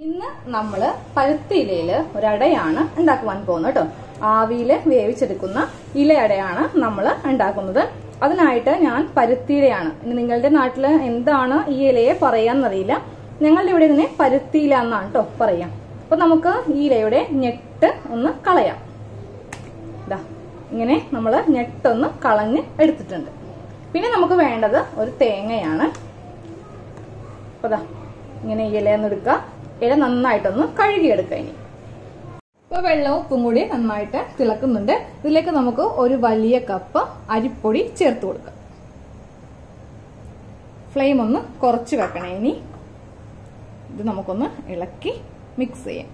ഇന്ന് നമ്മള് പരുത്തിയിലയില് ഒരടയാണ് ഉണ്ടാക്കുവാൻ പോകുന്നത് കേട്ടോ ആവിയില് വേവിച്ചെടുക്കുന്ന ഇലയടയാണ് നമ്മൾ ഉണ്ടാക്കുന്നത് അതിനായിട്ട് ഞാൻ പരുത്തിയിലയാണ് ഇനി നിങ്ങളുടെ നാട്ടില് എന്താണ് ഈ ഇലയെ പറയാന്നറിയില്ല ഞങ്ങളുടെ ഇവിടെ ഇതിനെ പരുത്തിയില എന്നാണ് കേട്ടോ പറയാം അപ്പൊ നമുക്ക് ഈ ഇലയുടെ ഞെട്ട് ഒന്ന് കളയാം ഇതാ ഇങ്ങനെ നമ്മൾ ഞെട്ടൊന്ന് കളഞ്ഞ് എടുത്തിട്ടുണ്ട് പിന്നെ നമുക്ക് വേണ്ടത് ഒരു തേങ്ങയാണ് അപ്പൊ ദാ ഇങ്ങനെ ഈ ഇലയൊന്ന് എടുക്കുക ഇല നന്നായിട്ടൊന്ന് കഴുകിയെടുക്കുക ഇനി ഇപ്പൊ വെള്ളവും ഉപ്പും കൂടി നന്നായിട്ട് തിളക്കുന്നുണ്ട് ഇതിലേക്ക് നമുക്ക് ഒരു വലിയ കപ്പ് അരിപ്പൊടി ചേർത്ത് കൊടുക്കാം ഫ്ലെയിം ഒന്ന് കുറച്ച് വെക്കണേ ഇനി ഇത് നമുക്കൊന്ന് ഇളക്കി മിക്സ് ചെയ്യാം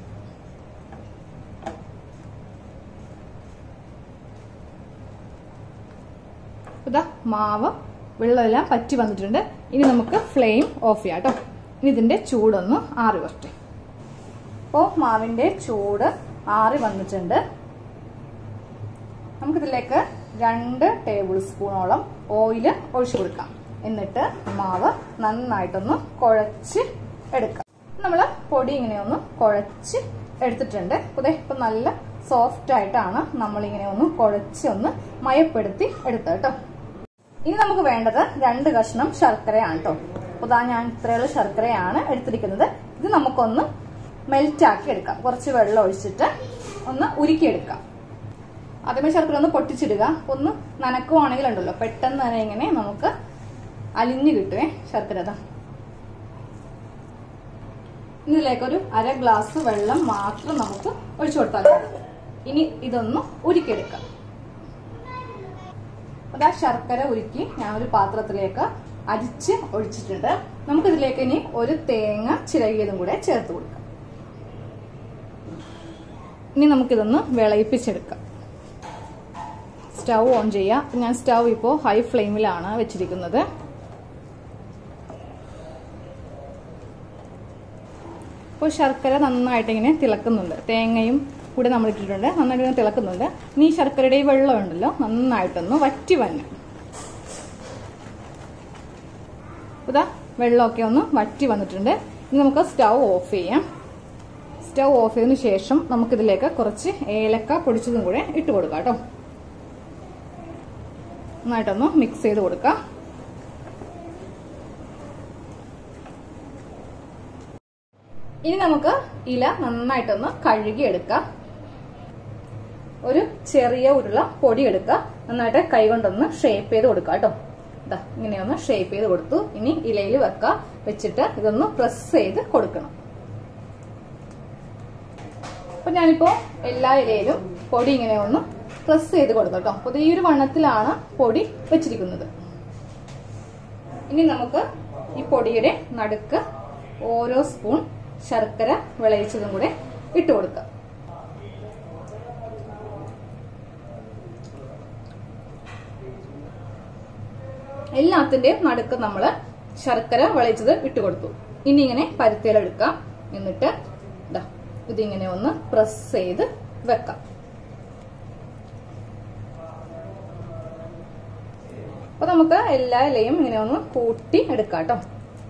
ഇതാ മാവ് വെള്ളമെല്ലാം പറ്റി വന്നിട്ടുണ്ട് ഇനി നമുക്ക് ഫ്ലെയിം ഓഫ് ചെയ്യാം കേട്ടോ ഇനി ഇതിന്റെ ചൂടൊന്ന് ആറി വരട്ടെ അപ്പോൾ മാവിന്റെ ചൂട് ആറി വന്നിട്ടുണ്ട് നമുക്കിതിലേക്ക് രണ്ട് ടേബിൾ സ്പൂണോളം ഓയില് ഒഴിച്ചു കൊടുക്കാം എന്നിട്ട് മാവ് നന്നായിട്ടൊന്ന് കുഴച്ച് എടുക്കാം നമ്മൾ പൊടി ഇങ്ങനെ ഒന്ന് കുഴച്ച് എടുത്തിട്ടുണ്ട് അതെ ഇപ്പൊ നല്ല സോഫ്റ്റ് ആയിട്ടാണ് നമ്മളിങ്ങനെ ഒന്ന് കുഴച്ച് ഒന്ന് മയപ്പെടുത്തി എടുത്തത് കേട്ടോ ഇനി നമുക്ക് വേണ്ടത് രണ്ട് കഷ്ണം ശർക്കരയാണ് കേട്ടോ അപ്പൊ ഞാൻ ഇത്രയുള്ള ശർക്കരയാണ് എടുത്തിരിക്കുന്നത് ഇത് നമുക്കൊന്ന് മെൽറ്റ് ആക്കി എടുക്കാം കുറച്ച് വെള്ളം ഒഴിച്ചിട്ട് ഒന്ന് ഉരുക്കിയെടുക്കാം ആദ്യമേ ശർക്കര ഒന്ന് പൊട്ടിച്ചിടുക ഒന്ന് നനക്കുവാണെങ്കിൽ ഉണ്ടല്ലോ പെട്ടെന്ന് തന്നെ ഇങ്ങനെ നമുക്ക് അലിഞ്ഞു കിട്ടുവേ ശർക്കര അതാ ഇതിലേക്കൊരു അര ഗ്ലാസ് വെള്ളം മാത്രം നമുക്ക് ഒഴിച്ചു കൊടുത്താൽ മതി ഇനി ഇതൊന്ന് ഉരുക്കിയെടുക്കാം അതാ ശർക്കര ഉരുക്കി ഞാൻ ഒരു പാത്രത്തിലേക്ക് അരിച്ച് ഒഴിച്ചിട്ടുണ്ട് നമുക്കിതിലേക്ക് ഇനി ഒരു തേങ്ങ ചിരകിയതും കൂടെ ചേർത്ത് കൊടുക്കാം ഇനി നമുക്കിതൊന്ന് വിളയിപ്പിച്ചെടുക്കാം സ്റ്റൗ ഓൺ ചെയ്യാം ഞാൻ സ്റ്റൗ ഇപ്പോൾ ഹൈ ഫ്ലെയിമിലാണ് വെച്ചിരിക്കുന്നത് ഇപ്പോൾ ശർക്കര നന്നായിട്ട് ഇങ്ങനെ തിളക്കുന്നുണ്ട് തേങ്ങയും കൂടെ നമ്മൾ ഇട്ടിട്ടുണ്ട് നന്നായിട്ട് ഇങ്ങനെ തിളക്കുന്നുണ്ട് ഇനി ഈ ശർക്കരയുടെ ഈ വെള്ളം ഉണ്ടല്ലോ നന്നായിട്ടൊന്ന് വറ്റി വന്നെ ഇതാ വെള്ളമൊക്കെ ഒന്ന് വറ്റി വന്നിട്ടുണ്ട് ഇനി നമുക്ക് സ്റ്റൗ ഓഫ് ചെയ്യാം സ്റ്റൗ ഓഫ് ചെയ്തതിനു ശേഷം നമുക്കിതിലേക്ക് കുറച്ച് ഏലക്ക പൊടിച്ചതും കൂടെ ഇട്ട് കൊടുക്കാം കേട്ടോ നന്നായിട്ടൊന്ന് മിക്സ് ചെയ്ത് കൊടുക്കാം ഇനി നമുക്ക് ഇല നന്നായിട്ടൊന്ന് കഴുകിയെടുക്കാം ഒരു ചെറിയ ഉരുള പൊടി എടുക്കുക നന്നായിട്ട് കൈകൊണ്ടൊന്ന് ഷേപ്പ് ചെയ്ത് കൊടുക്കുക കേട്ടോ ഇതാ ഇങ്ങനെയൊന്ന് ഷേപ്പ് ചെയ്ത് കൊടുത്തു ഇനി ഇലയിൽ വെക്കുക വെച്ചിട്ട് ഇതൊന്ന് പ്രസ് ചെയ്ത് കൊടുക്കണം അപ്പൊ ഞാനിപ്പോ എല്ലാ ഇലയിലും പൊടി ഇങ്ങനെ ഒന്ന് പ്രസ് ചെയ്ത് കൊടുത്തു കേട്ടോ അപ്പൊ ഈ ഒരു വണ്ണത്തിലാണ് പൊടി വെച്ചിരിക്കുന്നത് ഇനി നമുക്ക് ഈ പൊടിയുടെ നടുക്ക് ഓരോ സ്പൂൺ ശർക്കര വിളയിച്ചതും കൂടെ ഇട്ട് കൊടുക്കാം എല്ലാത്തിന്റെയും നടുക്ക് നമ്മൾ ശർക്കര വിളയിച്ചത് ഇട്ട് കൊടുത്തു ഇനി ഇങ്ങനെ പരുത്തിയിലെടുക്കാം എന്നിട്ട് ഇതാ ഇതിങ്ങനെ ഒന്ന് പ്രസ് ചെയ്ത് വെക്കാം അപ്പൊ നമുക്ക് എല്ലാ ഇലയും ഇങ്ങനെ ഒന്ന് കൂട്ടി എടുക്കാം കേട്ടോ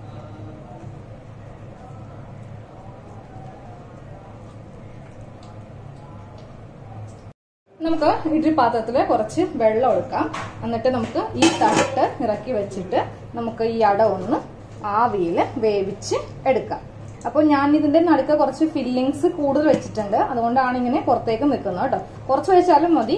നമുക്ക് ഇഡ്ഡലി പാത്രത്തിൽ കുറച്ച് വെള്ളം എടുക്കാം എന്നിട്ട് നമുക്ക് ഈ തട്ട് ഇറക്കി വെച്ചിട്ട് നമുക്ക് ഈ അട ഒന്ന് ആവിയിൽ വേവിച്ച് എടുക്കാം അപ്പോൾ ഞാൻ ഇതിന്റെ നടുക്ക് കുറച്ച് ഫില്ലിങ്സ് കൂടുതൽ വെച്ചിട്ടുണ്ട് അതുകൊണ്ടാണ് ഇങ്ങനെ പുറത്തേക്ക് നിൽക്കുന്നത് കേട്ടോ കുറച്ച് വെച്ചാലും മതി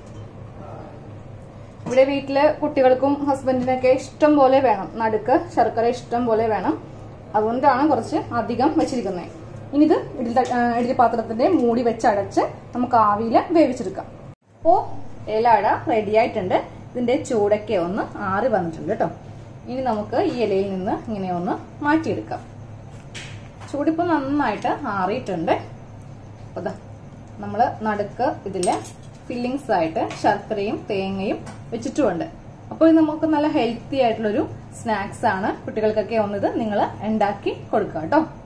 ഇവിടെ വീട്ടില് കുട്ടികൾക്കും ഹസ്ബൻഡിനൊക്കെ ഇഷ്ടം പോലെ വേണം നടുക്ക് ശർക്കര ഇഷ്ടം പോലെ വേണം അതുകൊണ്ടാണ് കുറച്ച് അധികം വെച്ചിരിക്കുന്നത് ഇനി ഇത് ഇഡ്ഡലി ഇഡ്ഡലി പാത്രത്തിന്റെ മൂടി വെച്ച് അടച്ച് നമുക്ക് ആവിയിൽ വേവിച്ചെടുക്കാം അപ്പോ ഇലട റെഡി ആയിട്ടുണ്ട് ഇതിന്റെ ചൂടൊക്കെ ഒന്ന് ആറി വന്നിട്ടുണ്ട് കേട്ടോ ഇനി നമുക്ക് ഈ ഇലയിൽ നിന്ന് ഇങ്ങനെ ഒന്ന് മാറ്റിയെടുക്കാം ചൂടിപ്പോ നന്നായിട്ട് ആറിയിട്ടുണ്ട് അതാ നമ്മള് നടുക്ക് ഇതില് ഫില്ലിങ്സ് ആയിട്ട് ശർക്കരയും തേങ്ങയും വെച്ചിട്ടുമുണ്ട് അപ്പോൾ ഇത് നമുക്ക് നല്ല ഹെൽത്തി ആയിട്ടുള്ളൊരു സ്നാക്സ് ആണ് കുട്ടികൾക്കൊക്കെ ഒന്നിത് നിങ്ങൾ ഉണ്ടാക്കി കൊടുക്കുക കേട്ടോ